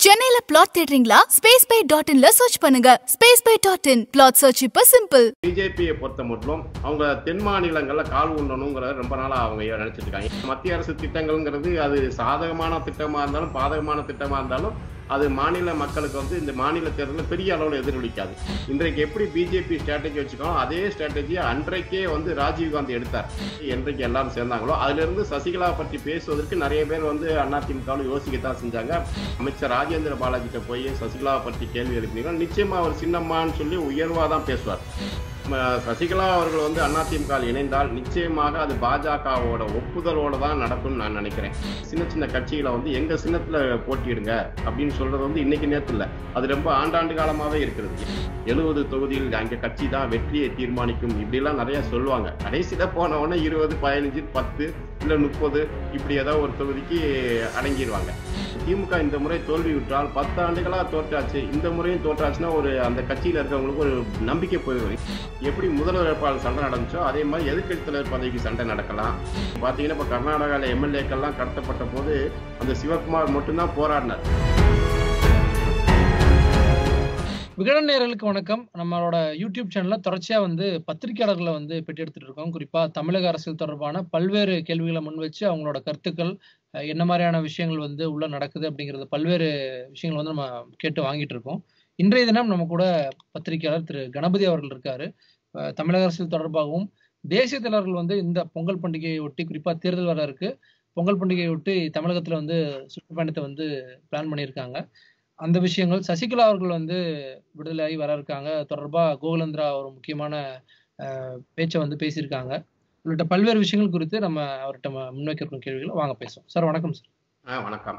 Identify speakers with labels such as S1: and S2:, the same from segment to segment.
S1: சென்னையில பிளாட் தேடுறீங்களா space by dot இன்ல சர்ச் பண்ணுங்க space by dot in flat search இப்ப சிம்பிள்
S2: பிஜேபியை பொறுத்த மட்டும் அவங்க தென் மாநிலங்கள்ல கால் ஊண்டணுங்கிறத ரொம்ப நாளா அவங்க நினைச்சிட்டு இருக்காங்க மத்திய அரசு திட்டங்கள்ங்கிறது அது சாதகமான திட்டமா இருந்தாலும் பாதகமான திட்டமா இருந்தாலும் அது மாநில மக்களுக்கு வந்து இந்த மாநில தேர்தலில் பெரிய அளவில் எதிரொலிக்காது இன்றைக்கு எப்படி பிஜேபி ஸ்ட்ராட்டஜி வச்சுக்கணும் அதே ஸ்ட்ராட்டஜியை அன்றைக்கே வந்து ராஜீவ்காந்தி எடுத்தார் என்றைக்கு எல்லாரும் சேர்ந்தாங்களோ அதுல இருந்து சசிகலா பற்றி பேசுவதற்கு நிறைய பேர் வந்து அதிமுகவில் யோசிக்கத்தான் செஞ்சாங்க அமைச்சர் ராஜேந்திர பாலாஜிட்ட போய் சசிகலா பற்றி கேள்வி எழுப்பினீங்க நிச்சயமா அவர் சின்னம்மான்னு சொல்லி உயர்வா தான் பேசுவார் ம, சசிகலா அவர்கள் வந்து அதிமுக இணைந்தால் நிச்சயமாக அது பாஜகவோட ஒப்புதலோட தான் நடக்கும்னு நான் நினைக்கிறேன் சின்ன சின்ன கட்சிகளை வந்து எங்க சின்னத்துல போட்டியிடுங்க அப்படின்னு சொல்றது வந்து இன்னைக்கு நேரத்து இல்ல அது ரொம்ப ஆண்டாண்டு காலமாவே இருக்கிறது எழுபது தொகுதியில் அங்க கட்சி தான் வெற்றியை தீர்மானிக்கும் இப்படிலாம் நிறைய சொல்லுவாங்க கடைசியில போன உடனே இருபது பதினஞ்சு பத்து இல்ல முப்பது இப்படி ஏதோ ஒரு தொகுதிக்கு அடங்கிடுவாங்க திமுக இந்த முறை தோல்வி விட்டால் பத்து ஆண்டுகளா தோற்றாச்சு இந்த முறையும் தோற்றாச்சுன்னா ஒரு அந்த கட்சியில இருக்கவங்களுக்கு ஒரு நம்பிக்கை போயிடும் எப்படி முதல்வர் வேட்பாளர் சண்டை நடந்துச்சோ அதே மாதிரி எதிர்க்கட்சி தலைவர் பதவிக்கு சண்டை நடக்கலாம் பாத்தீங்கன்னா இப்ப கர்நாடகால எம்எல்ஏக்கள்லாம் கடத்தப்பட்ட போது அந்த சிவகுமார் மட்டும்தான் போராடினார்
S3: விகடன் நேயர்களுக்கு வணக்கம் நம்மளோட யூடியூப் சேனல்ல தொடர்ச்சியா வந்து பத்திரிகையாளர்களை வந்து பெட்டி எடுத்துட்டு இருக்கோம் குறிப்பா தமிழக அரசியல் தொடர்பான பல்வேறு கேள்விகளை முன் வச்சு அவங்களோட கருத்துக்கள் அஹ், என்ன மாதிரியான விஷயங்கள் வந்து உள்ள நடக்குது அப்படிங்கிறது பல்வேறு விஷயங்கள் வந்து நம்ம கேட்டு வாங்கிட்டு இருக்கோம் இன்றைய தினம் நம்ம கூட பத்திரிகையாளர் திரு கணபதி அவர்கள் இருக்காரு அஹ், தமிழக அரசியல் தொடர்பாகவும் தேசிய தலைவர்கள் வந்து இந்த பொங்கல் பண்டிகையை ஒட்டி குறிப்பா தேர்தல் வர இருக்கு பொங்கல் பண்டிகையை ஒட்டி தமிழகத்துல வந்து சுற்றுப்பயணத்தை வந்து பிளான் பண்ணியிருக்காங்க அந்த விஷயங்கள் சசிகலா அவர்கள் வந்து விடுதலையாகி வர இருக்காங்க தொடர்பா கோகுலேந்திரா ஒரு முக்கியமான அஹ், பேச்சை வந்து பேசியிருக்காங்க உள்ளிட்ட பல்வேறு விஷயங்கள் குறித்து நம்ம அவர்கிட்ட ம- முன்வைக்கிறோம் கேள்விகளை வாங்க பேசுவோம் சார் வணக்கம் சார்
S2: ஆ வணக்கம்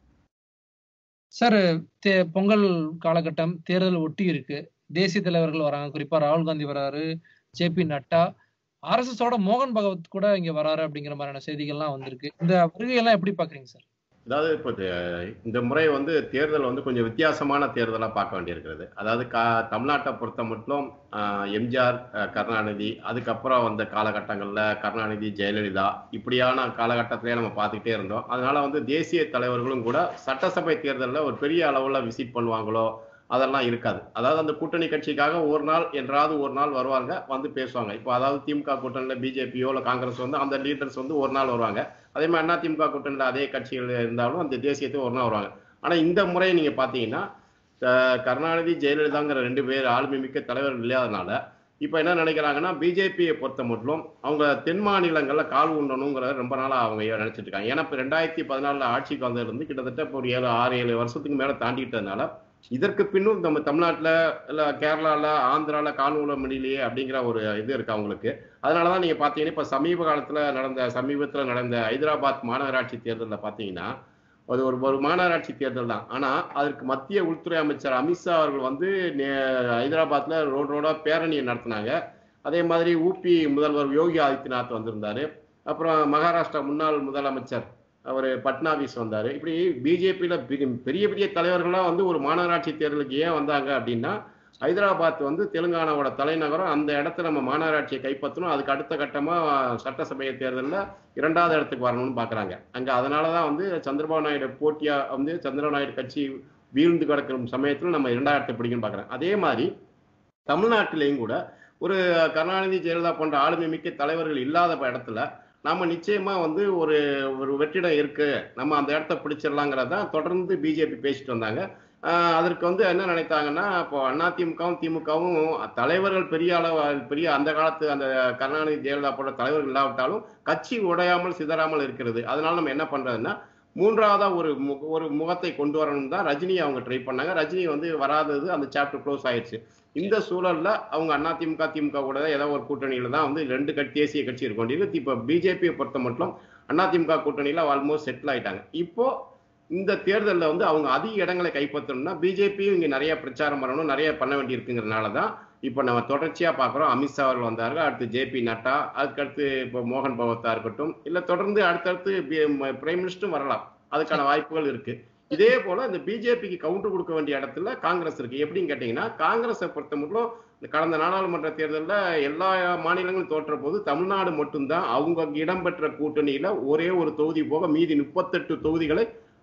S3: சார் தே பொங்கல் காலகட்டம் தேர்தல் ஒட்டி இருக்கு தேசிய தலைவர்கள் வராங்க குறிப்பா ராகுல் காந்தி வராரு ஜேபி நட்டா ஆர்எஸ்எஸோட மோகன் பகவத் கூட இங்க வராரு அப்படிங்கிற மாதிரியான செய்திகள்லாம் வந்திருக்கு இந்த வருகையெல்லாம் எப்படி பாக்குறீங்க சார்
S2: அதாவது இப்போ இது, இந்த முறை வந்து தேர்தல் வந்து கொஞ்சம் வித்தியாசமான தேர்தலாக பார்க்க வேண்டியிருக்கிறது அதாவது கா தமிழ்நாட்டை பொறுத்த மட்டும் ஆஹ், எம்ஜிஆர் ஆஹ், கருணாநிதி அதுக்கப்புறம் வந்த காலகட்டங்களில் கருணாநிதி ஜெயலலிதா இப்படியான காலகட்டத்திலே நம்ம பார்த்துக்கிட்டே இருந்தோம் அதனால வந்து தேசிய தலைவர்களும் கூட சட்டசபை தேர்தலில் ஒரு பெரிய அளவில் விசிட் பண்ணுவாங்களோ அதெல்லாம் இருக்காது அதாவது அந்த கூட்டணி கட்சிக்காக ஒரு நாள் என்றாவது ஒரு நாள் வருவாங்க வந்து பேசுவாங்க இப்போ அதாவது திமுக கூட்டணியில் பிஜேபியோ இல்லை காங்கிரஸ் வந்து அந்த லீடர்ஸ் வந்து ஒரு நாள் வருவாங்க அதே மாதிரி அண்ணா திமுக கூட்டணியில் அதே கட்சிகள் இருந்தாலும் அந்த தேசியத்துக்கு ஒரு நாள் வருவாங்க ஆனால் இந்த முறை நீங்கள் பார்த்தீங்கன்னா அஹ், கருணாநிதி ஜெயலலிதாங்கிற ரெண்டு பேர் ஆளுமை மிக்க தலைவர்கள் இல்லாதனால இப்போ என்ன நினைக்கிறாங்கன்னா பிஜேபியை பொறுத்த மட்டும் அவங்க தென் மாநிலங்களில் கால் ஊண்டணுங்கிறத ரொம்ப நாளாக அவங்க நினைச்சிட்டு இருக்காங்க ஏன்னா இப்போ ரெண்டாயிரத்தி பதினாலில் ஆட்சிக்கு வந்ததுலேருந்து கிட்டத்தட்ட இப்போ ஒரு ஏழு ஆறு ஏழு வருஷத்துக்கு மேலே தாண்டிட்டதுனால இதற்கு பின்னும் நம்ம தமிழ்நாட்டில் இல்லை கேரளாவில் ஆந்திராவில் காலூல முடியலையே அப்படிங்கிற ஒரு இது இருக்கு அவங்களுக்கு அதனால தான் நீங்கள் பார்த்தீங்கன்னா இப்போ சமீப காலத்தில் நடந்த சமீபத்தில் நடந்த ஹைதராபாத் மாநகராட்சி தேர்தலில் பார்த்தீங்கன்னா அது ஒரு ஒரு மாநகராட்சி தேர்தல் தான் ஆனால் அதற்கு மத்திய உள்துறை அமைச்சர் அமித்ஷா அவர்கள் வந்து நே- ஹைதராபாத்ல ரோடு ரோடா பேரணியை நடத்தினாங்க அதே மாதிரி ஊபி முதல்வர் யோகி ஆதித்யநாத் வந்திருந்தாரு அப்புறம் மகாராஷ்டிரா முன்னாள் முதலமைச்சர் அவர் பட்னாவிஸ் வந்தார் இப்படி பிஜேபியில் பெரிய பெரிய தலைவர்கள்லாம் வந்து ஒரு மாநகராட்சி தேர்தலுக்கு ஏன் வந்தாங்க அப்படின்னா ஹைதராபாத் வந்து தெலுங்கானாவோட தலைநகரம் அந்த இடத்த நம்ம மாநகராட்சியை கைப்பற்றணும் அதுக்கு அடுத்த கட்டமாக சட்டசபை தேர்தலில் இரண்டாவது இடத்துக்கு வரணும்னு பார்க்குறாங்க அங்கே அதனால தான் வந்து சந்திரபாபு நாயுடு போட்டியாக வந்து சந்திரபாபு நாயுடு கட்சி வீழ்ந்து கிடக்கிற சமயத்தில் நம்ம இரண்டாவது இடத்தை பிடிக்கணும்னு பார்க்குறேன் அதே மாதிரி தமிழ்நாட்டிலையும் கூட ஒரு கருணாநிதி ஜெயலலிதா போன்ற ஆளுமை மிக்க தலைவர்கள் இல்லாத இடத்துல நாம நிச்சயமா வந்து ஒரு ஒரு வெற்றிடம் இருக்கு நம்ம அந்த இடத்த பிடிச்சிடலாங்கிறது தான் தொடர்ந்து பிஜேபி பேசிட்டு வந்தாங்க ஆஹ் அதற்கு வந்து என்ன நினைத்தாங்கன்னா இப்போ அதிமுகவும் திமுகவும் தலைவர்கள் பெரிய அளவு பெரிய அந்த காலத்து அந்த கருணாநிதி ஜெயலலிதா போன்ற தலைவர்கள் இல்லாவிட்டாலும் கட்சி உடையாமல் சிதறாமல் இருக்கிறது அதனால நம்ம என்ன பண்றதுன்னா மூன்றாவதா ஒரு மு- ஒரு முகத்தை கொண்டு வரணும் தான் ரஜினி அவங்க ட்ரை பண்ணாங்க ரஜினி வந்து வராதது அந்த சாப்டர் க்ளோஸ் ஆயிடுச்சு இந்த சூழல்ல அவங்க அதிமுக திமுக கூட ஏதோ ஒரு கூட்டணியில தான் வந்து ரெண்டு கட்சி தேசிய கட்சி இருக்க வேண்டியது இப்போ பிஜேபியை பொறுத்த மட்டும் அதிமுக கூட்டணியில ஆல்மோஸ்ட் செட்டில் ஆயிட்டாங்க இப்போ இந்த தேர்தலில் வந்து அவங்க அதிக இடங்களை கைப்பற்றணும்னா பிஜேபியும் இங்கே நிறைய பிரச்சாரம் பண்ணணும் நிறைய பண்ண வேண்டியிருக்குங்கிறனால தான் இப்போ நம்ம தொடர்ச்சியா பார்க்குறோம் அமித்ஷா அவர்கள் வந்தார்கள் அடுத்து ஜேபி நட்டா அதுக்கடுத்து இப்போ மோகன் பகவத்தா இருக்கட்டும் இல்லை தொடர்ந்து அடுத்தடுத்து பிரைம் மினிஸ்டரும் வரலாம் அதுக்கான வாய்ப்புகள் இருக்கு இதே போல இந்த பிஜேபிக்கு கவுண்டர் கொடுக்க வேண்டிய இடத்துல காங்கிரஸ் இருக்கு எப்படின்னு கேட்டீங்கன்னா காங்கிரஸை பொறுத்த மட்டும் இந்த கடந்த நாடாளுமன்ற தேர்தலில் எல்லா மாநிலங்களும் தோற்ற போது தமிழ்நாடு மட்டும்தான் அவங்க இடம்பெற்ற கூட்டணியில ஒரே ஒரு தொகுதி போக மீதி முப்பத்தெட்டு தொகுதிகளை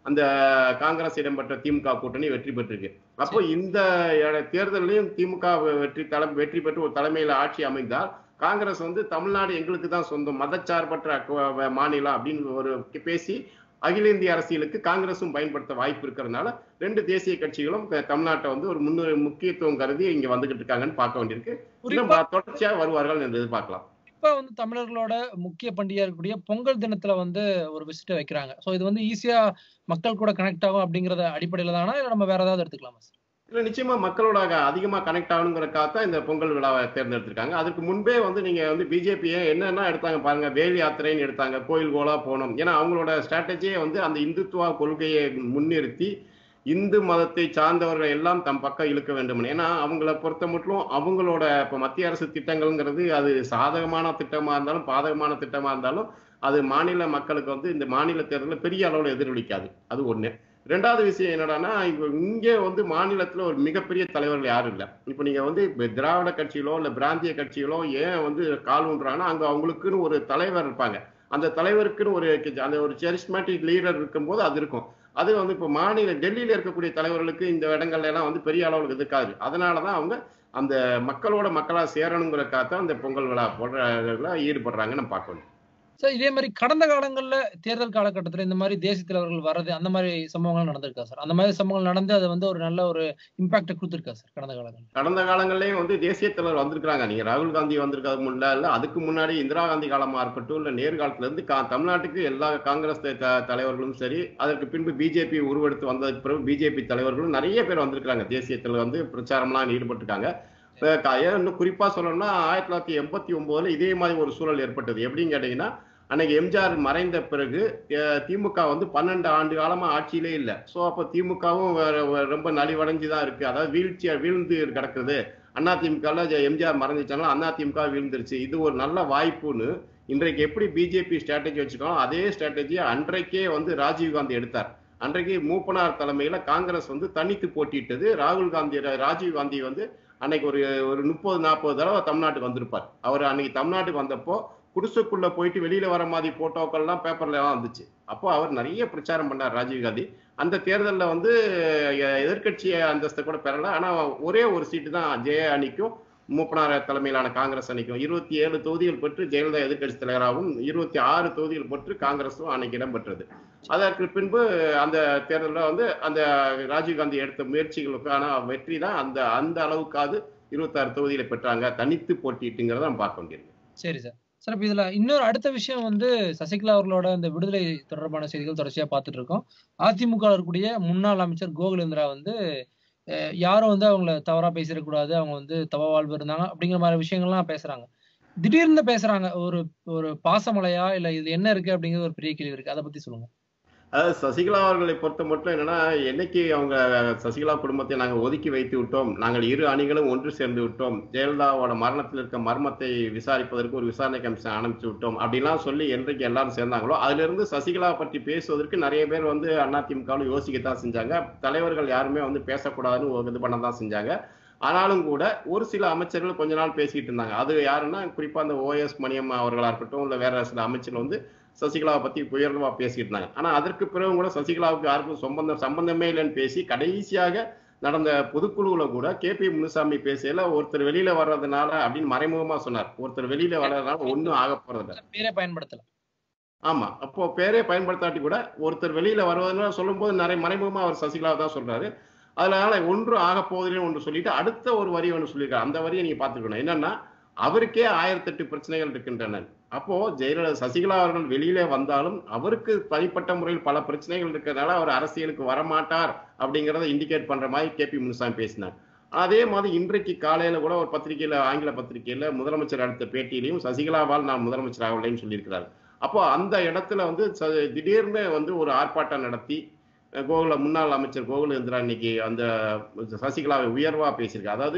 S2: அந்த காங்கிரஸ் இடம்பெற்ற திமுக கூட்டணி வெற்றி பெற்றிருக்கு அப்போ இந்த இட- தேர்தல்லையும் திமுக வெற்றி தலை வெற்றி பெற்று ஒரு தலைமையில ஆட்சி அமைந்தால் காங்கிரஸ் வந்து தமிழ்நாடு எங்களுக்கு தான் சொந்தம் மதச்சார்பற்ற கு- மாநிலம் அப்படின்னு ஒரு பேசி அகில இந்திய அரசியலுக்கு காங்கிரஸும் பயன்படுத்த வாய்ப்பு இருக்கிறதுனால ரெண்டு தேசிய கட்சிகளும் த- தமிழ்நாட்டை வந்து ஒரு முன்னுரை முக்கியத்துவம் கருதி இங்க வந்துகிட்டு இருக்காங்கன்னு பார்க்க வேண்டியிருக்கு இன்னும்
S3: குறிப்பா
S2: ப- தொடர்ச்சியா வருவார்கள் என்று எதிர்பார்க்கலாம்
S3: இப்ப வந்து தமிழர்களோட முக்கிய பண்டிகையா இருக்கக்கூடிய பொங்கல் தினத்துல வந்து ஒரு விசிட்ட வைக்கிறாங்க சோ இது வந்து ஈஸியா மக்கள் கூட கனெக்ட் ஆகும் அப்படிங்கறத அடிப்படையில தானா இல்ல நம்ம வேற ஏதாவது எடுத்துக்கலாமா சார்
S2: இல்ல நிச்சயமா மக்களோட அக- அதிகமா கனெக்ட் ஆகணுங்கிறக்காக தான் இந்த பொங்கல் விழாவை தேர்ந்தெடுத்திருக்காங்க அதுக்கு முன்பே வந்து நீங்க வந்து பிஜேபியை என்னென்ன எடுத்தாங்க பாருங்க வேல் யாத்திரைன்னு எடுத்தாங்க கோயில் கோலா போகணும் ஏன்னா அவங்களோட ஸ்ட்ராட்டஜியே வந்து அந்த இந்துத்துவ கொள்கையை முன்னிறுத்தி இந்து மதத்தை சார்ந்தவர்கள் எல்லாம் தம் பக்கம் இழுக்க வேண்டும் ஏன்னா அவங்கள பொறுத்த மட்டும் அவங்களோட இப்ப மத்திய அரசு திட்டங்கள்ங்கிறது அது சாதகமான திட்டமா இருந்தாலும் பாதகமான திட்டமா இருந்தாலும் அது மாநில மக்களுக்கு வந்து இந்த மாநில தேர்தலில் பெரிய அளவில் எதிரொலிக்காது அது ஒண்ணு ரெண்டாவது விஷயம் என்னடான்னா இப்போ இங்கே வந்து மாநிலத்தில் ஒரு மிகப்பெரிய தலைவர்கள் யாரும் இல்லை இப்போ நீங்கள் வந்து இப்ப திராவிட கட்சிகளோ இல்லை பிராந்திய கட்சிகளோ ஏன் வந்து கால் ஊன்றாங்கன்னா அங்கே அவங்களுக்குன்னு ஒரு தலைவர் இருப்பாங்க அந்த தலைவருக்குன்னு ஒரு கி- அந்த ஒரு செரிஸ்மேட்டிக் லீடர் இருக்கும்போது அது இருக்கும் அது வந்து இப்போ மாநில டெல்லியில் இருக்கக்கூடிய தலைவர்களுக்கு இந்த இடங்கள்ல எல்லாம் வந்து பெரிய அளவுக்கு இருக்காது அதனால தான் அவங்க அந்த மக்களோட மக்களாக சேரணுங்கிறக்காக தான் இந்த பொங்கல் விழா போடுற ஈடுபடுறாங்கன்னு நம்ம பார்க்கணும்
S3: சார் இதே மாதிரி கடந்த காலங்கள்ல தேர்தல் காலகட்டத்துல இந்த மாதிரி தேசிய தலைவர்கள் வர்றது அந்த மாதிரி சம்பவங்கள் நடந்திருக்கா சார் அந்த மாதிரி சம்பவங்கள் நடந்து அது வந்து ஒரு நல்ல ஒரு இம்பாக்ட கொடுத்துருக்கா சார் கடந்த காலங்கள்ல
S2: கடந்த காலங்கள்லயும் வந்து தேசிய தலைவர் வந்திருக்காங்க நீங்க ராகுல் காந்தி வந்திருக்காது முன்னாடி இல்ல அதுக்கு முன்னாடி இந்திரா காந்தி காலமா இருக்கட்டும் இல்ல நேரு காலத்துல இருந்து கா- தமிழ்நாட்டுக்கு எல்லா காங்கிரஸ் த- த- தலைவர்களும் சரி அதற்கு பின்பு பிஜேபி உருவெடுத்து வந்ததுக்கு பிறகு பிஜேபி தலைவர்களும் நிறைய பேர் வந்திருக்காங்க தேசியத்தில் வந்து பிரச்சாரம்லாம் ஈடுபட்டிருக்காங்க இப்ப க- ஏன் இன்னும் குறிப்பா சொல்லணும்னா ஆயிரத்தி தொள்ளாயிரத்தி எண்பத்தி ஒன்பதுல இதே மாதிரி ஒரு சூழல் ஏற்பட்டது எப்படின்னு கேட்டீங்கன்னா அன்னைக்கு எம்ஜிஆர் மறைந்த பிறகு அஹ், திமுக வந்து பன்னெண்டு ஆண்டு காலமா ஆட்சியிலே இல்லை ஸோ அப்போ திமுகவும் ரொம்ப நலிவடைஞ்சு தான் இருக்கு அதாவது வீழ்ச்சியா வீழ்ந்து கிடக்குது அண்ணா திமுகல எம்ஜிஆர் மறைஞ்சிச்சாலும் அண்ணா திமுக வீழ்ந்துருச்சு இது ஒரு நல்ல வாய்ப்புன்னு இன்றைக்கு எப்படி பிஜேபி ஸ்ட்ராட்டஜி வச்சுக்கோ அதே ஸ்ட்ராட்டஜியை அன்றைக்கே வந்து ராஜீவ் காந்தி எடுத்தார் அன்றைக்கு மூப்பனார் தலைமையில காங்கிரஸ் வந்து தனித்து போட்டியிட்டது ராகுல் காந்தி ராஜீவ் காந்தி வந்து அன்னைக்கு ஒரு ஒரு முப்பது நாற்பது தடவை தமிழ்நாட்டுக்கு வந்திருப்பார் அவர் அன்னைக்கு தமிழ்நாட்டுக்கு வந்தப்போ குடிசுக்குள்ள போயிட்டு வெளியில வர மாதிரி போட்டோக்கள்லாம் பேப்பர்ல எல்லாம் வந்துச்சு அப்போ அவர் நிறைய பிரச்சாரம் பண்ணார் ராஜீவ் காந்தி அந்த தேர்தலில் வந்து எ- எதிர்க்கட்சி அந்தஸ்தை கூட பெறல ஆனா ஒரே ஒரு சீட்டு தான் ஜெய அணிக்கும் மூப்பனார் தலைமையிலான காங்கிரஸ் அணிக்கும் இருபத்தி ஏழு தொகுதிகள் பெற்று ஜெயலலிதா எதிர்க்கட்சி தலைவராகவும் இருபத்தி ஆறு தொகுதிகள் பெற்று காங்கிரஸும் அன்னைக்கு இடம்பெற்றது அதற்கு பின்பு அந்த தேர்தலில் வந்து அந்த ராஜீவ்காந்தி எடுத்த முயற்சிகளுக்கான வெற்றி தான் அந்த அந்த அளவுக்காவது இருபத்தாறு தொகுதியில பெற்றாங்க தனித்து போட்டிட்டுங்கிறத நம்ம பார்க்க வேண்டியிருக்கு
S3: சரி சார் சார் இப்ப இதுல இன்னொரு அடுத்த விஷயம் வந்து சசிகலா அவர்களோட இந்த விடுதலை தொடர்பான செய்திகள் தொடர்ச்சியா பார்த்துட்டு இருக்கோம் அதிமுக ல இருக்கக்கூடிய முன்னாள் அமைச்சர் கோகுலேந்திரா வந்து அஹ், யாரும் வந்து அவங்கள தவறா பேசிடக்கூடாது அவங்க வந்து தவ வாழ்வு இருந்தாங்க அப்படிங்கிற மாதிரி விஷயங்கள்லாம் பேசுறாங்க திடீர்னு பேசுறாங்க ஒரு ஒரு பாசமலையா இல்ல இது என்ன இருக்கு அப்படிங்கிறது ஒரு பெரிய கேள்வி இருக்கு அதை பத்தி சொல்லுங்க
S2: அதாவது சசிகலா அவர்களை பொறுத்த மட்டும் என்னன்னா என்னைக்கு அவங்க சசிகலா குடும்பத்தை நாங்கள் ஒதுக்கி வைத்து விட்டோம் நாங்கள் இரு அணிகளும் ஒன்று சேர்ந்து விட்டோம் ஜெயலலிதாவோட மரணத்தில் இருக்க மர்மத்தை விசாரிப்பதற்கு ஒரு விசாரணை கமிஷன் ஆரம்பிச்சு விட்டோம் அப்படிலாம் சொல்லி என்றைக்கு எல்லாரும் சேர்ந்தாங்களோ அதுல இருந்து சசிகலா பற்றி பேசுவதற்கு நிறைய பேர் வந்து அதிமுகவும் யோசிக்கத்தான் செஞ்சாங்க தலைவர்கள் யாருமே வந்து பேசக்கூடாதுன்னு ஒரு இது பண்ண தான் செஞ்சாங்க ஆனாலும் கூட ஒரு சில அமைச்சர்கள் கொஞ்ச நாள் பேசிக்கிட்டு இருந்தாங்க அது யாருன்னா குறிப்பா அந்த ஓஎஸ் மணியம் அவர்களா இருக்கட்டும் இல்ல வேற சில அமைச்சர்கள் வந்து சசிகலாவை பத்தி உயர்வா பேசிட்டு இருந்தாங்க ஆனா அதற்கு பிறகு கூட சசிகலாவுக்கு யாருக்கும் சம்பந்தம் சம்பந்தமே இல்லைன்னு பேசி கடைசியாக நடந்த பொதுக்குழுவுல கூட கே பி முனுசாமி பேசல ஒருத்தர் வெளியில வர்றதுனால அப்படின்னு மறைமுகமா சொன்னார் ஒருத்தர் வெளியில வர்றதுனால ஒன்றும் ஆக போறது இல்ல.
S3: பேரே பயன்படுத்தலாம்
S2: ஆமா அப்போ பேரே பயன்படுத்தாட்டி கூட ஒருத்தர் வெளியில வருவதுன்னு சொல்லும்போது நிறைய மறைமுகமா அவர் சசிகலா தான் சொல்றாரு அதனால ஒன்று ஆக போவதில்லை ஒன்று சொல்லிட்டு அடுத்த ஒரு வரி ஒன்று சொல்லியிருக்காரு அந்த வரியை நீங்க பாத்துக்கணும் என்னன்னா அவருக்கே ஆயிரத்தெட்டு பிரச்சனைகள் இருக்கின்றன அப்போ ஜெயலலிதா சசிகலா அவர்கள் வெளியில வந்தாலும் அவருக்கு தனிப்பட்ட முறையில் பல பிரச்சனைகள் இருக்கிறதுனால அவர் அரசியலுக்கு வரமாட்டார் அப்படிங்கறத இண்டிகேட் பண்ற மாதிரி கே பி முனுசாமி பேசினார் அதே மாதிரி இன்றைக்கு காலையில கூட ஒரு பத்திரிகையில ஆங்கில பத்திரிகையில முதலமைச்சர் அடுத்த பேட்டியிலையும் சசிகலாவால் நான் முதலமைச்சர் ஆகலைன்னு சொல்லியிருக்கிறார் அப்போ அந்த இடத்துல வந்து ச- திடீர்னு வந்து ஒரு ஆர்ப்பாட்டம் நடத்தி அஹ், கோகுல முன்னாள் அமைச்சர் கோகுலேந்திரா இன்னைக்கு அந்த சசிகலாவை உயர்வா பேசியிருக்காரு அதாவது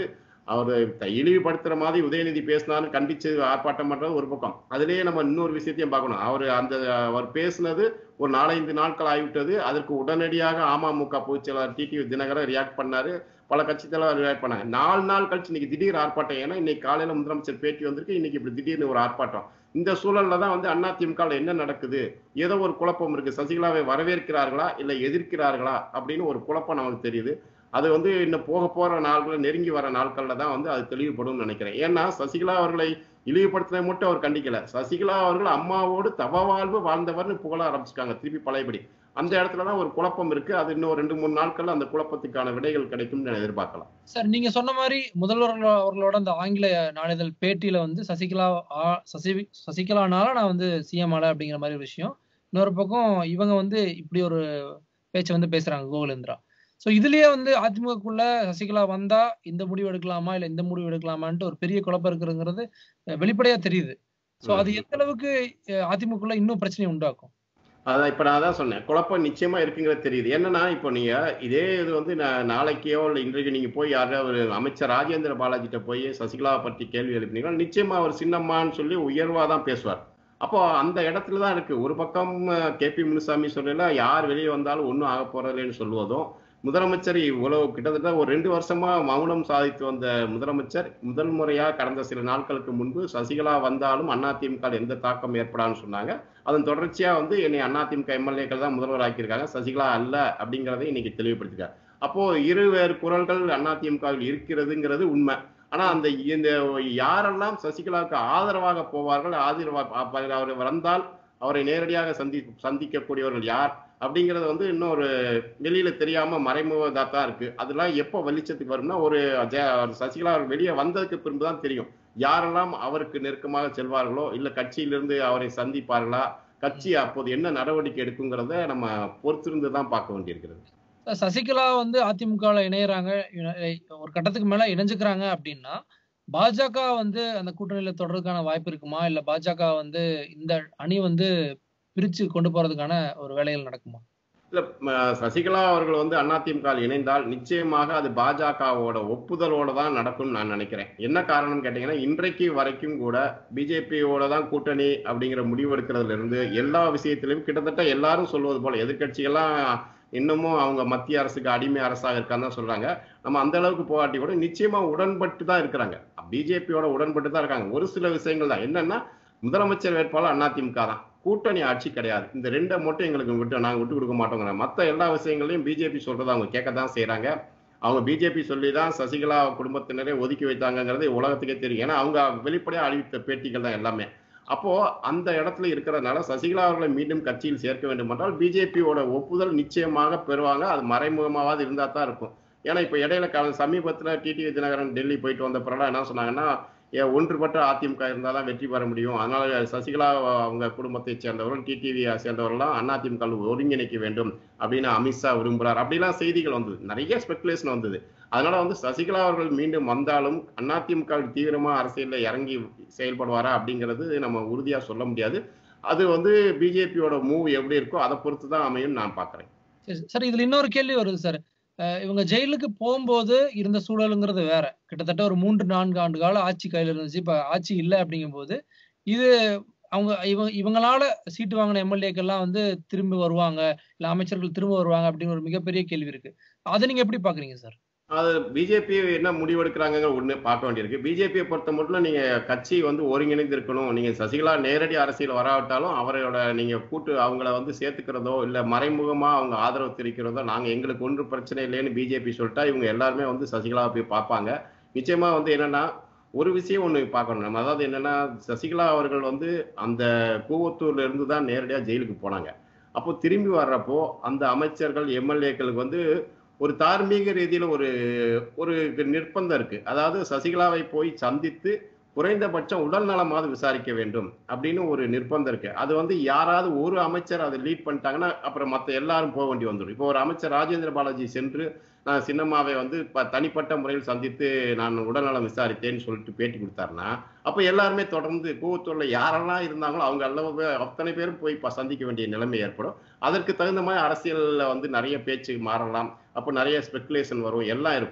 S2: அவர் இழிவுபடுத்துற மாதிரி உதயநிதி பேசினாலும் கண்டிச்சு ஆர்ப்பாட்டம் பண்றது ஒரு பக்கம் அதுலயே நம்ம இன்னொரு விஷயத்தையும் பார்க்கணும் அவர் அந்த அவர் பேசுனது ஒரு நாலஞ்சு நாட்கள் ஆகிவிட்டது அதற்கு உடனடியாக அமமுக பொதுச் செயலாளர் டிடிவி தினகரன் ரியாக்ட் பண்ணாரு பல கட்சி தலைவர் ரியாக்ட் பண்ணாங்க நாலு நாள் கழிச்சு இன்னைக்கு திடீர் ஆர்ப்பாட்டம் ஏன்னா இன்னைக்கு காலையில முதலமைச்சர் பேட்டி வந்திருக்கு இன்னைக்கு இப்படி திடீர்னு ஒரு ஆர்ப்பாட்டம் இந்த சூழல்ல தான் வந்து அதிமுக என்ன நடக்குது ஏதோ ஒரு குழப்பம் இருக்கு சசிகலாவை வரவேற்கிறார்களா இல்ல எதிர்க்கிறார்களா அப்படின்னு ஒரு குழப்பம் நமக்கு தெரியுது அது வந்து இன்னும் போக போற நாட்கள் நெருங்கி வர நாட்கள்ல தான் வந்து அது தெளிவுபடும் நினைக்கிறேன் ஏன்னா சசிகலா அவர்களை இழிவுபடுத்தினதை மட்டும் அவர் கண்டிக்கல சசிகலா அவர்கள் அம்மாவோடு தவ வாழ்வு வாழ்ந்தவர்னு புகழ ஆரம்பிச்சிருக்காங்க திருப்பி பழையபடி அந்த இடத்துல தான் ஒரு குழப்பம் இருக்கு அது இன்னும் ரெண்டு மூணு நாட்கள்ல அந்த குழப்பத்துக்கான விடைகள் கிடைக்கும் எதிர்பார்க்கலாம்
S3: சார் நீங்க சொன்ன மாதிரி முதல்வர் அவர்களோட அந்த ஆங்கில நாளிதழ் பேட்டியில வந்து சசிகலா ஆ- சசி சசிகலானால நான் வந்து சிஎம் ஆல அப்படிங்கிற மாதிரி ஒரு விஷயம் இன்னொரு பக்கம் இவங்க வந்து இப்படி ஒரு பேச்சை வந்து பேசுறாங்க கோகுலேந்திரா சோ இதுலயே வந்து அதிமுகக்குள்ள சசிகலா வந்தா இந்த முடிவு எடுக்கலாமா இல்ல இந்த முடிவு எடுக்கலாமான்ட்டு ஒரு பெரிய குழப்பம் இருக்குங்கிறது அஹ், வெளிப்படையா தெரியுது சோ அது எந்த அளவுக்கு அஹ், அதிமுகக்குள்ள இன்னும் பிரச்சனை உண்டாக்கும்
S2: அதான் இப்ப நான் தான் சொன்னேன் குழப்பம் நிச்சயமா இருக்குங்கிறது தெரியுது என்னன்னா இப்போ நீங்க இதே இது வந்து நான் நாளைக்கோ இல்லை இன்றைக்கு நீங்க போய் யாராவது ஒரு அமைச்சர் ராஜேந்திர பாலாஜிட்ட போய் சசிகலாவை பற்றி கேள்வி எழுப்பினீங்கன்னா நிச்சயமா அவர் சின்னம்மான்னு சொல்லி உயர்வா தான் பேசுவார் அப்போ அந்த இடத்துல தான் இருக்கு ஒரு பக்கம் கே பி முனுசாமி சொல்லல யார் வெளியே வந்தாலும் ஒன்றும் ஆக போறதில்லைன்னு சொல்லுவதும் முதலமைச்சர் இவ்வளவு கிட்டத்தட்ட ஒரு ரெண்டு வருஷமா மௌனம் சாதித்து வந்த முதலமைச்சர் முதல் முறையா கடந்த சில நாட்களுக்கு முன்பு சசிகலா வந்தாலும் அதிமுக ல எந்த தாக்கம் ஏற்படான்னு சொன்னாங்க அதன் தொடர்ச்சியா வந்து என்னை அதிமுக எம்எல்ஏக்கள் தான் முதல்வர் ஆக்கியிருக்காங்க சசிகலா அல்ல அப்படிங்கறதை இன்னைக்கு தெளிவுபடுத்திருக்காங்க அப்போ இரு வேறு குரல்கள் அதிமுகவில் இருக்கிறதுங்கிறது உண்மை ஆனா அந்த இந்த யாரெல்லாம் சசிகலாவுக்கு ஆதரவாக போவார்கள் ஆதரவாக அவர் வந்தால் அவரை நேரடியாக சந்தி சந்திக்கக்கூடியவர்கள் யார் அப்படிங்கறது வந்து இன்னொரு வெளியில தெரியாம மறைமுகதா தான் இருக்கு அதெல்லாம் எப்போ வெளிச்சத்துக்கு வரும்னா ஒரு ஜெ- சசிகலா அவர்கள் வெளியே வந்ததுக்கு பின்பு தான் தெரியும் யாரெல்லாம் அவருக்கு நெருக்கமாக செல்வார்களோ இல்ல கட்சியிலிருந்து அவரை சந்திப்பார்களா கட்சி அப்போது என்ன நடவடிக்கை எடுக்குங்கிறத நம்ம பொறுத்திருந்து தான் பார்க்க வேண்டியிருக்கிறது
S3: சசிகலா வந்து அதிமுகல இணையறாங்க இணை- ஒரு கட்டத்துக்கு மேல இணைஞ்சுக்கிறாங்க அப்படின்னா பாஜக வந்து அந்த கூட்டணியில தொடர்றதுக்கான வாய்ப்பு இருக்குமா இல்ல பாஜக வந்து இந்த அணி வந்து பிரிச்சு கொண்டு போறதுக்கான ஒரு வேலைகள் நடக்குமா
S2: இல்ல ம, சசிகலா அவர்கள் வந்து அதிமுக வில் இணைந்தால் நிச்சயமாக அது பாஜகவோட ஒப்புதலோட தான் நடக்கும்னு நான் நினைக்கிறேன் என்ன காரணம் கேட்டீங்கன்னா இன்றைக்கு வரைக்கும் கூட பிஜேபியோட தான் கூட்டணி அப்படிங்கிற முடிவு எடுக்கிறதுல இருந்து எல்லா விஷயத்திலும் கிட்டத்தட்ட எல்லாரும் சொல்வது போல எதிர்க்கட்சிகள்லாம் இன்னமும் அவங்க மத்திய அரசுக்கு அடிமை அரசாக இருக்கான்னு தான் சொல்றாங்க நம்ம அந்த அளவுக்கு போகாட்டி கூட நிச்சயமா உடன்பட்டு தான் இருக்கிறாங்க பிஜேபியோட உடன்பட்டு தான் இருக்காங்க ஒரு சில விஷயங்கள் தான் என்னன்னா முதலமைச்சர் வேட்பாளர் அதிமுக தான் கூட்டணி ஆட்சி கிடையாது இந்த ரெண்டை மட்டும் எங்களுக்கு விட்டு நாங்க விட்டு கொடுக்க மாட்டோங்கிற மத்த எல்லா விஷயங்களையும் பிஜேபி சொல்றதை அவங்க கேட்க தான் செய்யறாங்க அவங்க பிஜேபி சொல்லி தான் சசிகலா குடும்பத்தினரே ஒதுக்கி வைத்தாங்கங்கிறது உலகத்துக்கே தெரியும் ஏன்னா அவங்க வெளிப்படையா அறிவித்த பேட்டிகள் தான் எல்லாமே அப்போ அந்த இடத்துல இருக்கிறதுனால சசிகலா அவர்களை மீண்டும் கட்சியில் சேர்க்க வேண்டும் என்றால் பிஜேபியோட ஒப்புதல் நிச்சயமாக பெறுவாங்க அது மறைமுகமாவது இருந்தா தான் இருக்கும் ஏன்னா இப்ப இடையில கால சமீபத்துல டிடி தினகரன் டெல்லி போயிட்டு வந்த பிறகு என்ன சொன்னாங்கன்னா ஏ, ஒன்றுபட்ட அதிமுக இருந்தால் தான் வெற்றி பெற முடியும் அதனால சசிகலா அவங்க குடும்பத்தை சேர்ந்தவர்கள் டிடிவியை சேர்ந்தவர்கள்லாம் அதிமுக வில் ஒருங்கிணைக்க வேண்டும் அப்படின்னு அமித்ஷா விரும்புறார் அப்படிலாம் செய்திகள் வந்தது நிறைய ஸ்பெகுலேஷன் வந்தது அதனால வந்து சசிகலா அவர்கள் மீண்டும் வந்தாலும் அதிமுக வில் தீவிரமா அரசியலில் இறங்கி செயல்படுவாரா அப்படிங்கிறது நம்ம உறுதியா சொல்ல முடியாது அது வந்து பிஜேபியோட மூவ் எப்படி இருக்கோ அதை பொறுத்து தான் அமையும் நான் பார்க்கறேன்
S3: சரி, சார் இதுல இன்னொரு கேள்வி வருது சார் அஹ் இவங்க ஜெயிலுக்கு போகும்போது இருந்த சூழலுங்கிறது வேற கிட்டத்தட்ட ஒரு மூன்று நான்கு ஆண்டு கால ஆட்சி கையில இருந்துச்சு இப்ப ஆட்சி இல்லை அப்படிங்கும்போது இது அவங்க இவங்க இவங்களால சீட்டு வாங்கின எம்எல்ஏக்கெல்லாம் வந்து திரும்பி வருவாங்க இல்ல அமைச்சர்கள் திரும்ப வருவாங்க அப்படின்னு ஒரு மிகப்பெரிய கேள்வி இருக்கு அதை நீங்க எப்படி பாக்குறீங்க சார்
S2: அது பிஜேபி என்ன முடிவெடுக்கிறாங்க ஒண்ணு பார்க்க வேண்டியிருக்கு பிஜேபியை பொறுத்த மட்டும் நீங்க கட்சி வந்து ஒருங்கிணைந்து இருக்கணும் நீங்க சசிகலா நேரடி அரசியல் வராவிட்டாலும் அவரோட நீங்க கூட்டு அவங்கள வந்து சேர்த்துக்கிறதோ இல்ல மறைமுகமா அவங்க ஆதரவு தெரிவிக்கிறதோ நாங்க எங்களுக்கு ஒன்றும் பிரச்சனை இல்லைன்னு பிஜேபி சொல்லிட்டா இவங்க எல்லாருமே வந்து சசிகலாவை போய் பார்ப்பாங்க நிச்சயமா வந்து என்னன்னா ஒரு விஷயம் ஒண்ணு பார்க்கணும் நம்ம அதாவது என்னன்னா சசிகலா அவர்கள் வந்து அந்த கூவத்தூர்ல இருந்து தான் நேரடியா ஜெயிலுக்கு போனாங்க அப்போ திரும்பி வர்றப்போ அந்த அமைச்சர்கள் எம்எல்ஏக்களுக்கு வந்து ஒரு தார்மீக ரீதியில ஒரு ஒரு நிர்பந்தம் இருக்கு அதாவது சசிகலாவை போய் சந்தித்து குறைந்தபட்சம் உடல் நலமாவது விசாரிக்க வேண்டும் அப்படின்னு ஒரு நிர்பந்தம் இருக்கு அது வந்து யாராவது ஒரு அமைச்சர் அதை லீட் பண்ணிட்டாங்கன்னா அப்புறம் மத்த எல்லாரும் போக வேண்டி வந்துடும் இப்போ ஒரு அமைச்சர் ராஜேந்திர பாலாஜி சென்று நான் சின்னம்மாவை வந்து ப- தனிப்பட்ட முறையில் சந்தித்து நான் உடல்நலம் விசாரித்தேன்னு சொல்லிட்டு பேட்டி கொடுத்தாருன்னா அப்ப எல்லாருமே தொடர்ந்து கூவத்தூர்ல யாரெல்லாம் இருந்தாங்களோ அவங்க அளவு அத்தனை பேரும் போய் ப- சந்திக்க வேண்டிய நிலைமை ஏற்படும் அதற்கு தகுந்த மாதிரி அரசியல்ல வந்து நிறைய பேச்சு மாறலாம் அப்போ நிறைய ஸ்பெகுலேஷன் வரும் எல்லாம் இருக்கும்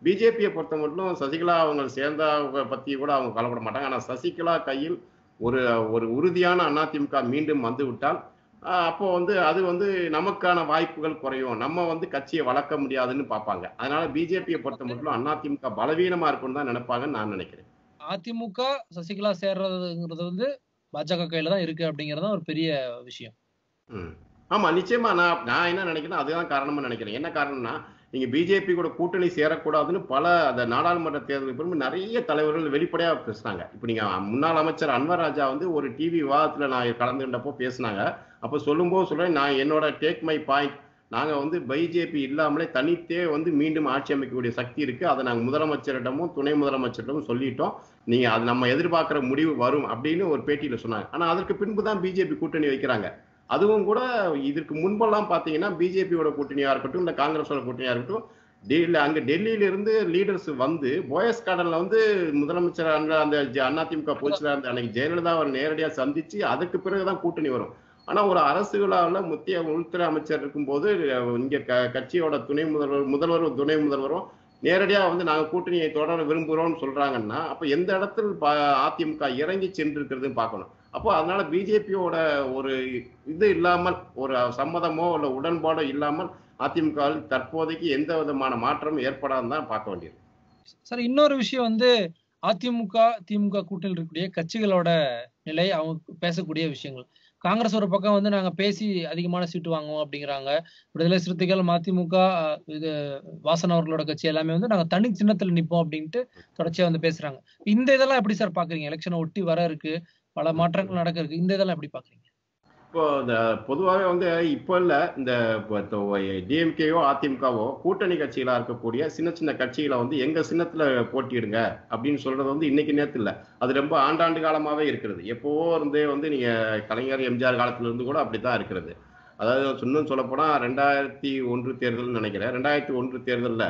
S2: பிஜேபியை பொறுத்த மட்டும் சசிகலா அவங்க சேர்ந்தவங்க பத்தி கூட அவங்க கவலைப்பட மாட்டாங்க ஆனா சசிகலா கையில் ஒரு ஒரு உறுதியான அதிமுக மீண்டும் வந்து விட்டால் ஆஹ் அப்போ வந்து அது வந்து நமக்கான வாய்ப்புகள் குறையும் நம்ம வந்து கட்சியை வளர்க்க முடியாதுன்னு பார்ப்பாங்க அதனால பிஜேபியை பொறுத்த மட்டும் அதிமுக பலவீனமா இருக்கும்னு தான் நினைப்பாங்கன்னு நான் நினைக்கிறேன்
S3: அதிமுக சசிகலா சேர்றதுங்கிறது வந்து பாஜக கையில தான் இருக்கு அப்படிங்கறது தான் ஒரு பெரிய விஷயம்
S2: ம். ஆமா நிச்சயமா நான் நான் என்ன நினைக்கிறேன் அதுதான் காரணமா நினைக்கிறேன் என்ன காரணம்னா நீங்க பிஜேபி கூட கூட்டணி சேரக்கூடாதுன்னு பல அந்த நாடாளுமன்ற தேர்தலுக்கு பிறகு நிறைய தலைவர்கள் வெளிப்படையா பேசுனாங்க இப்போ நீங்க முன்னாள் அமைச்சர் அன்வர் ராஜா வந்து ஒரு டிவி விவாதத்துல நான் கலந்துகிட்டப்போ பேசினாங்க அப்போ சொல்லும்போது சொல்றேன் நான் என்னோட டேக் மை பாயிண்ட் நாங்க வந்து பிஜேபி இல்லாமலே தனித்தே வந்து மீண்டும் ஆட்சி அமைக்கக்கூடிய சக்தி இருக்கு அதை நாங்க முதலமைச்சரிடமும் துணை முதலமைச்சரிடமும் சொல்லிட்டோம் நீங்க அது நம்ம எதிர்பார்க்கிற முடிவு வரும் அப்படின்னு ஒரு பேட்டியில சொன்னாங்க ஆனா அதற்கு பின்பு தான் பிஜேபி கூட்டணி வைக்கிறாங்க அதுவும் கூட இதற்கு முன்பெல்லாம் பாத்தீங்கன்னா பிஜேபியோட கூட்டணியா இருக்கட்டும் இல்ல காங்கிரஸோட கூட்டணியா இருக்கட்டும் டெல்லி அங்க டெல்லியில இருந்து லீடர்ஸ் வந்து போயஸ் கார்டன்ல வந்து முதலமைச்சர் அந்த அந்த ஜ- அதிமுக பொதுச்செயலாளர் இருந்த அன்னைக்கு ஜெயலலிதா அவர் நேரடியா சந்திச்சு அதுக்கு பிறகுதான் கூட்டணி வரும் ஆனா ஒரு அரசு விழாவில் மத்திய உள்துறை அமைச்சர் இருக்கும்போது அஹ், இங்க க- கட்சியோட துணை முதல்வர் முதல்வரும் துணை முதல்வரும் நேரடியா வந்து நாங்க கூட்டணியை தொடர விரும்புகிறோம்னு சொல்றாங்கன்னா அப்ப எந்த இடத்தில் ப- அதிமுக இறங்கி சென்றிருக்கிறதுன்னு பார்க்கணும் அப்போ அதனால பிஜேபியோட ஒரு இது இல்லாமல் ஒரு சம்மதமோ இல்ல உடன்பாடோ இல்லாமல் அதிமுக வில் தற்போதைக்கு எந்த விதமான மாற்றமும் ஏற்படாதுன்னு தான் பார்க்க வேண்டியது
S3: சார் இன்னொரு விஷயம் வந்து அதிமுக திமுக கூட்டணியில் இருக்கக்கூடிய கட்சிகளோட நிலை அவங்க பேசக்கூடிய விஷயங்கள் காங்கிரஸ் ஒரு பக்கம் வந்து நாங்க பேசி அதிகமான சீட்டு வாங்குவோம் அப்படிங்கிறாங்க விடுதலை சிறுத்தைகள் மதிமுக அஹ், இது வாசன் அவர்களோட கட்சி எல்லாமே வந்து நாங்க தனி சின்னத்துல நிப்போம் அப்படின்ட்டு தொடர்ச்சியா வந்து பேசுறாங்க இந்த இதெல்லாம் எப்படி சார் பாக்குறீங்க எலெக்ஷனை ஒட்டி வர இருக்கு பல மாற்றங்கள் நடக்க இருக்கு இந்த இதெல்லாம் எப்படி பாக்குறீங்க
S2: இப்போ இந்த பொதுவாகவே வந்து இப்போ இல்ல இந்த டிஎம்கேயோ அதிமுகவோ கூட்டணி கட்சிகளா இருக்கக்கூடிய சின்ன சின்ன கட்சிகளை வந்து எங்க சின்னத்துல போட்டியிடுங்க அப்படின்னு சொல்றது வந்து இன்னைக்கு நேரத்து இல்ல அது ரொம்ப ஆண்டாண்டு காலமாவே இருக்கிறது எப்பவோ இருந்தே வந்து நீங்க கலைஞர் எம்ஜிஆர் காலத்துல இருந்து கூட அப்படித்தான் இருக்கிறது அதாவது இன்னும் சொல்ல போனா ரெண்டாயிரத்தி ஒன்று தேர்தல் நினைக்கிறேன் ரெண்டாயிரத்தி ஒன்று தேர்தல்ல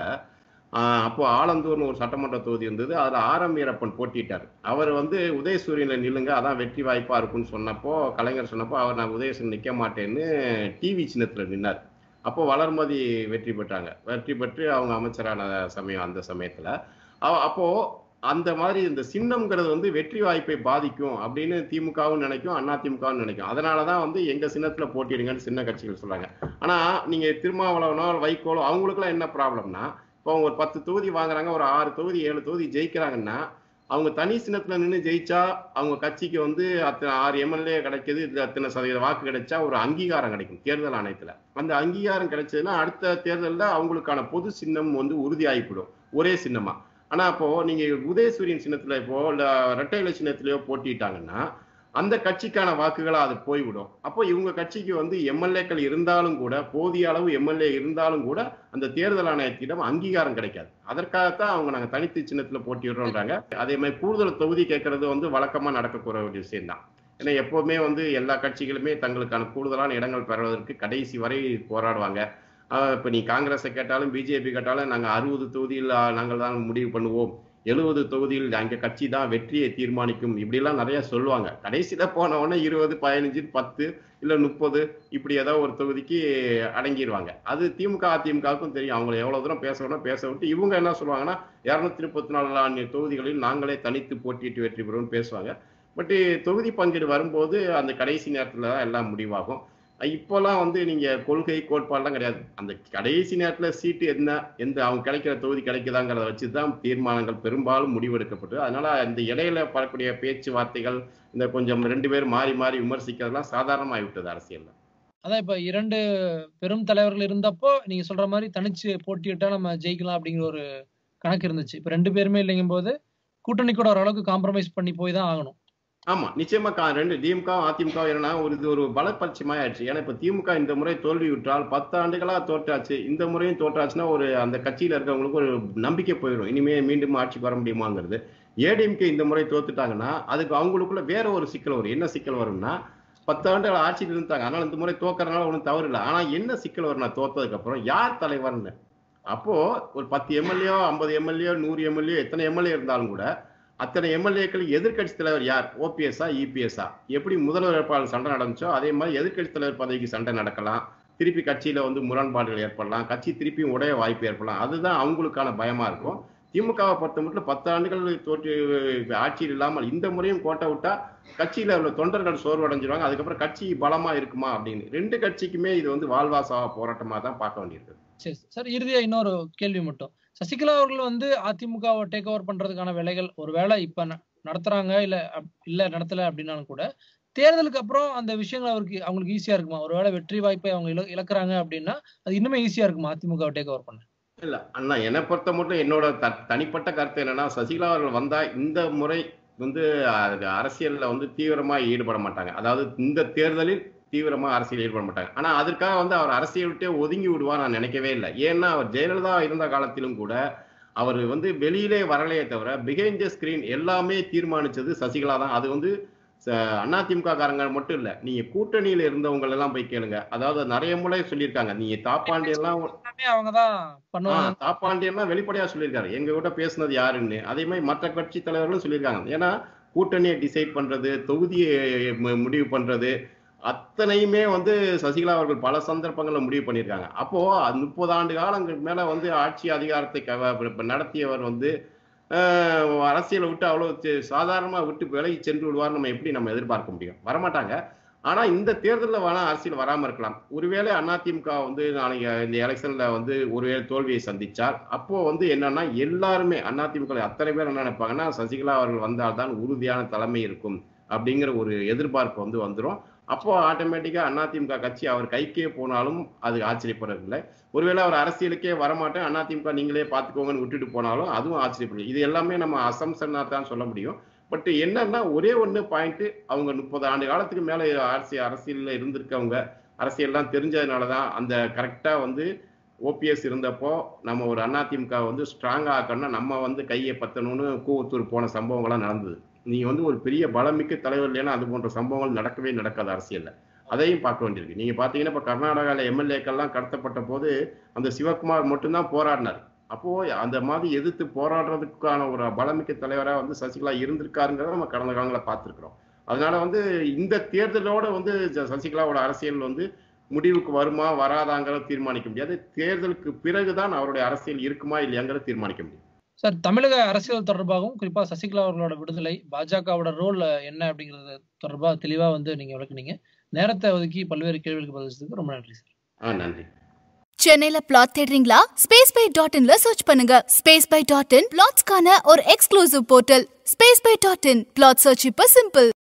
S2: ஆஹ் அப்போ ஆலந்தூர்னு ஒரு சட்டமன்ற தொகுதி இருந்தது அதுல ஆரம் வீரப்பன் போட்டிட்டார் அவர் வந்து உதயசூரியன்ல நில்லுங்க அதான் வெற்றி வாய்ப்பா இருக்கும்னு சொன்னப்போ கலைஞர் சொன்னப்போ அவர் நான் உதயசூரியன் நிக்க மாட்டேன்னு டிவி சின்னத்துல நின்னார் அப்போ வளர்மதி வெற்றி பெற்றாங்க வெற்றி பெற்று அவங்க அமைச்சரான சமயம் அந்த சமயத்துல அவ- அப்போ அந்த மாதிரி இந்த சின்னம்ங்கிறது வந்து வெற்றி வாய்ப்பை பாதிக்கும் அப்படின்னு திமுகவும் நினைக்கும் அண்ணா திமுகவும் நினைக்கும் அதனாலதான் வந்து எங்க சின்னத்துல போட்டிடுங்கன்னு சின்ன கட்சிகள் சொல்றாங்க ஆனா நீங்க திருமாவளவனோ வைகோலோ அவங்களுக்குலாம் என்ன ப்ராப்ளம்னா இப்போ அவங்க ஒரு பத்து தொகுதி வாங்குறாங்க ஒரு ஆறு தொகுதி ஏழு தொகுதி ஜெயிக்கிறாங்கன்னா அவங்க தனி சின்னத்துல நின்று ஜெயிச்சா அவங்க கட்சிக்கு வந்து அத்தனை ஆறு எம்எல்ஏ கிடைக்குது இதுல அத்தனை சதவீத வாக்கு கிடைச்சா ஒரு அங்கீகாரம் கிடைக்கும் தேர்தல் ஆணையத்துல அந்த அங்கீகாரம் கிடைச்சதுன்னா அடுத்த தேர்தல்ல அவங்களுக்கான பொது சின்னம் வந்து உறுதியாகிவிடும் ஒரே சின்னமா ஆனா அப்போ நீங்க உதயசூரியன் சின்னத்துல இப்போ இல்ல ரெட்டை இலை சின்னத்திலயோ போட்டிட்டாங்கன்னா அந்த கட்சிக்கான வாக்குகளா அது போய்விடும் அப்போ இவங்க கட்சிக்கு வந்து எம்எல்ஏக்கள் இருந்தாலும் கூட போதிய அளவு எம்எல்ஏ இருந்தாலும் கூட அந்த தேர்தல் ஆணையத்திடம் அங்கீகாரம் கிடைக்காது அதற்காகத்தான் அவங்க நாங்க தனித்து சின்னத்துல போட்டிடுறோம்ன்றாங்க அதே மாதிரி கூடுதல் தொகுதி கேட்கறது வந்து வழக்கமா நடக்கக்கூடிய ஒரு விஷயம் தான் ஏன்னா எப்பவுமே வந்து எல்லா கட்சிகளுமே தங்களுக்கான கூடுதலான இடங்கள் பெறுவதற்கு கடைசி வரை போராடுவாங்க ஆஹ் இப்ப நீ காங்கிரஸை கேட்டாலும் பிஜேபி கேட்டாலும் நாங்க அறுபது தொகுதியில் நாங்கள் தான் முடிவு பண்ணுவோம் எழுபது தொகுதியில் அங்க கட்சி தான் வெற்றியை தீர்மானிக்கும் இப்படிலாம் நிறைய சொல்லுவாங்க கடைசியில போன உடனே இருபது பதினஞ்சு பத்து இல்ல முப்பது இப்படி ஏதோ ஒரு தொகுதிக்கு அடங்கிடுவாங்க அது திமுக அதிமுகவுக்கும் தெரியும் அவங்க எவ்வளவு தூரம் பேச வேணும் பேச விட்டு இவங்க என்ன சொல்லுவாங்கன்னா இருநூத்தி முப்பத்தி நாலு தொகுதிகளில் நாங்களே தனித்து போட்டியிட்டு வெற்றி பெறுவோம்னு பேசுவாங்க பட் தொகுதி பங்கீடு வரும்போது அந்த கடைசி நேரத்துல தான் எல்லாம் முடிவாகும் இப்போலாம் வந்து நீங்க கொள்கை கோட்பாடுலாம் கிடையாது அந்த கடைசி நேரத்துல சீட்டு என்ன எந்த அவங்க கிடைக்கிற தொகுதி கிடைக்குதாங்கிறத வச்சு தான் தீர்மானங்கள் பெரும்பாலும் முடிவெடுக்கப்பட்டு அதனால இந்த இடையில வரக்கூடிய பேச்சுவார்த்தைகள் இந்த கொஞ்சம் ரெண்டு பேர் மாறி மாறி விமர்சிக்கிறதெல்லாம் சாதாரணமாகி விட்டது அரசியல்ல
S3: அதான் இப்ப இரண்டு பெரும் தலைவர்கள் இருந்தப்போ நீங்க சொல்ற மாதிரி தனிச்சு போட்டியிட்டா நம்ம ஜெயிக்கலாம் அப்படிங்கிற ஒரு கணக்கு இருந்துச்சு இப்ப ரெண்டு பேருமே இல்லைங்கும் போது கூட்டணி கூட ஓரளவுக்கு காம்ப்ரமைஸ் பண்ணி போய் தான் ஆகணும்
S2: ஆமா நிச்சயமா கா- ரெண்டு திமுக அதிமுக என்னன்னா ஒரு இது ஒரு பலப்பட்சமாயிடுச்சு ஏன்னா இப்ப திமுக இந்த முறை தோல்வி விட்டால் பத்து ஆண்டுகளா தோற்றாச்சு இந்த முறையும் தோற்றாச்சுன்னா ஒரு அந்த கட்சியில இருக்கவங்களுக்கு ஒரு நம்பிக்கை போயிடும் இனிமே மீண்டும் ஆட்சிக்கு வர முடியுமாங்கிறது ஏடிஎம்கே இந்த முறை தோத்துட்டாங்கன்னா அதுக்கு அவங்களுக்குள்ள வேற ஒரு சிக்கல் வரும் என்ன சிக்கல் வரும்னா பத்து ஆண்டுகள் ஆட்சியில் இருந்தாங்க அதனால இந்த முறை தோக்கறதுனால ஒன்றும் தவறு இல்லை ஆனா என்ன சிக்கல் வரும் நான் தோத்ததுக்கு அப்புறம் யார் தலைவர்னு அப்போ ஒரு பத்து எம்எல்ஏ ஐம்பது எம்எல்ஏ நூறு எம்எல்ஏ எத்தனை எம்எல்ஏ இருந்தாலும் கூட அத்தனை எம்எல்ஏக்கள் எதிர்க்கட்சி தலைவர் யார் ஓபிஎஸ்ஆ இபிஎஸ்ஆ எப்படி முதல்வர் வேட்பாளர் சண்டை நடந்துச்சோ அதே மாதிரி எதிர்க்கட்சி தலைவர் பதவிக்கு சண்டை நடக்கலாம் திருப்பி கட்சியில வந்து முரண்பாடுகள் ஏற்படலாம் கட்சி திருப்பியும் உடைய வாய்ப்பு ஏற்படலாம் அதுதான் அவங்களுக்கான பயமா இருக்கும் திமுகவை பொறுத்த மட்டும் பத்து ஆண்டுகள் தோற்று ஆட்சியில் இல்லாமல் இந்த முறையும் கோட்டை விட்டா கட்சியில உள்ள தொண்டர்கள் சோர்வடைஞ்சிருவாங்க அதுக்கப்புறம் கட்சி பலமா இருக்குமா அப்படின்னு ரெண்டு கட்சிக்குமே இது வந்து வாழ்வாசாவா போராட்டமா தான் பார்க்க வேண்டியிருக்கு
S3: சரி சார் இறுதியா இன்னொரு கேள்வி மட்டும் சசிகலா அவர்கள் வந்து அதிமுகவை டேக் ஓவர் பண்றதுக்கான வேலைகள் ஒருவேளை இப்ப ந- நடத்துறாங்க இல்ல அப்- இல்ல நடத்தல அப்படின்னாலும் கூட தேர்தலுக்கு அப்புறம் அந்த விஷயங்கள் அவருக்கு அவங்களுக்கு ஈஸியா இருக்குமா ஒருவேளை வெற்றி வாய்ப்பை அவங்க இழ- இழக்குறாங்க அப்படின்னா அது இன்னுமே ஈஸியா இருக்குமா அதிமுகவை டேக் ஓவர் பண்ண
S2: இல்ல அண்ணா என்னை பொறுத்த மட்டும் என்னோட த- தனிப்பட்ட கருத்து என்னன்னா சசிகலா அவர்கள் வந்தா இந்த முறை வந்து அது அரசியல்ல வந்து தீவிரமா ஈடுபட மாட்டாங்க அதாவது இந்த தேர்தலில் தீவிரமா அரசியல் ஈடுபட மாட்டாங்க ஆனா அதற்காக வந்து அவர் அரசியல் விட்டே ஒதுங்கி விடுவார் நான் நினைக்கவே இல்லை ஏன்னா அவர் ஜெயலலிதா இருந்த காலத்திலும் கூட அவர் வந்து வெளியிலே வரலையே தவிர பிஹைண்ட் த ஸ்கிரீன் எல்லாமே தீர்மானிச்சது சசிகலா தான் அது வந்து அதிமுக காரங்க மட்டும் இல்ல நீங்க கூட்டணியில இருந்தவங்க எல்லாம் போய் கேளுங்க அதாவது நிறைய முறை சொல்லியிருக்காங்க நீங்க தாப்பாண்டி எல்லாம்
S3: எல்லாமே அவங்கதான் பண்ணுவாங்க
S2: தாப்பாண்டியெல்லாம் வெளிப்படையா சொல்லியிருக்காரு எங்க கிட்ட பேசுனது யாருன்னு அதே மாதிரி மற்ற கட்சி தலைவர்களும் சொல்லியிருக்காங்க ஏன்னா கூட்டணியை டிசைட் பண்றது தொகுதியை மு- முடிவு பண்றது அத்தனையுமே வந்து சசிகலா அவர்கள் பல சந்தர்ப்பங்கள்ல முடிவு பண்ணியிருக்காங்க அப்போ முப்பது ஆண்டு காலங்களுக்கு மேல வந்து ஆட்சி அதிகாரத்தை கவ- இப்ப நடத்தியவர் வந்து ஆஹ், அரசியலை விட்டு அவ்வளவு சி- சாதாரணமா விட்டு விலகி சென்று விடுவார் நம்ம எப்படி நம்ம எதிர்பார்க்க முடியும் வரமாட்டாங்க ஆனா இந்த தேர்தலில் வேணா அரசியல் வராம இருக்கலாம் ஒருவேளை அதிமுக வந்து நாளைக்கு இந்த எலெக்ஷன்ல வந்து ஒருவேளை தோல்வியை சந்திச்சால் அப்போ வந்து என்னன்னா எல்லாருமே அதிமுக அத்தனை பேர் என்ன நினைப்பாங்கன்னா சசிகலா அவர்கள் வந்தால்தான் உறுதியான தலைமை இருக்கும் அப்படிங்கிற ஒரு எதிர்பார்ப்பு வந்து வந்துரும் அப்போ ஆட்டோமேட்டிக்கா அதிமுக கட்சி அவர் கைக்கே போனாலும் அது ஆச்சரியப்படவில்லை ஒருவேளை அவர் அரசியலுக்கே வரமாட்டேன் அதிமுக நீங்களே பார்த்துக்கோங்கன்னு விட்டுட்டு போனாலும் அதுவும் ஆச்சரியப்படும் இது எல்லாமே நம்ம அசம்சனா தான் சொல்ல முடியும் பட் என்னன்னா ஒரே ஒன்று பாயிண்ட் அவங்க முப்பது ஆண்டு காலத்துக்கு மேல அரசியல் அரசியல்ல இருந்திருக்கவங்க அரசியல்லாம் தெரிஞ்சதுனால தான் அந்த கரெக்டா வந்து ஓபிஎஸ் இருந்தப்போ நம்ம ஒரு அதிமுக வந்து ஸ்ட்ராங்கா ஆக்கணும்னா நம்ம வந்து கையை பத்தணும்னு கூவத்தூர் போன சம்பவங்கள்லாம் நடந்தது நீங்க வந்து ஒரு பெரிய பலமிக்க தலைவர் இல்லைன்னா அது போன்ற சம்பவங்கள் நடக்கவே நடக்காது அரசியல்ல அதையும் பார்க்க வேண்டியிருக்கு நீங்க பாத்தீங்கன்னா இப்ப கர்நாடகால எம்எல்ஏக்கள்லாம் கடத்தப்பட்ட போது அந்த சிவகுமார் மட்டும்தான் போராடினார் அப்போ அந்த மாதிரி எதிர்த்து போராடுறதுக்கான ஒரு பலமிக்க தலைவரா வந்து சசிகலா இருந்திருக்காருங்கிறத நம்ம கடந்த காலங்களில் பார்த்துருக்குறோம் அதனால வந்து இந்த தேர்தலோட வந்து ஜ- சசிகலாவோட அரசியல் வந்து முடிவுக்கு வருமா வராதாங்கிறத தீர்மானிக்க முடியாது தேர்தலுக்கு பிறகுதான் அவருடைய அரசியல் இருக்குமா இல்லையாங்கிறத தீர்மானிக்க முடியும்
S3: சார் தமிழக அரசியல் தொடர்பாகவும் குறிப்பா சசிகலா அவர்களோட விடுதலை பாஜகவோட ரோல் என்ன அப்படிங்கிறது தொடர்பா தெளிவா வந்து நீங்க விளக்குனீங்க நேரத்தை ஒதுக்கி பல்வேறு கேள்விகளுக்கு பதிலளிச்சதுக்கு ரொம்ப நன்றி சார்
S2: ஆ நன்றி
S1: சென்னையில பிளாட் தேடுறீங்களா ஸ்பேஸ் பை டாட் இன்ல சர்ச் பண்ணுங்க ஸ்பேஸ் பை டாட் இன் பிளாட்ஸ்க்கான ஒரு exclusive portal space by dot in flat search இப்ப சிம்பிள்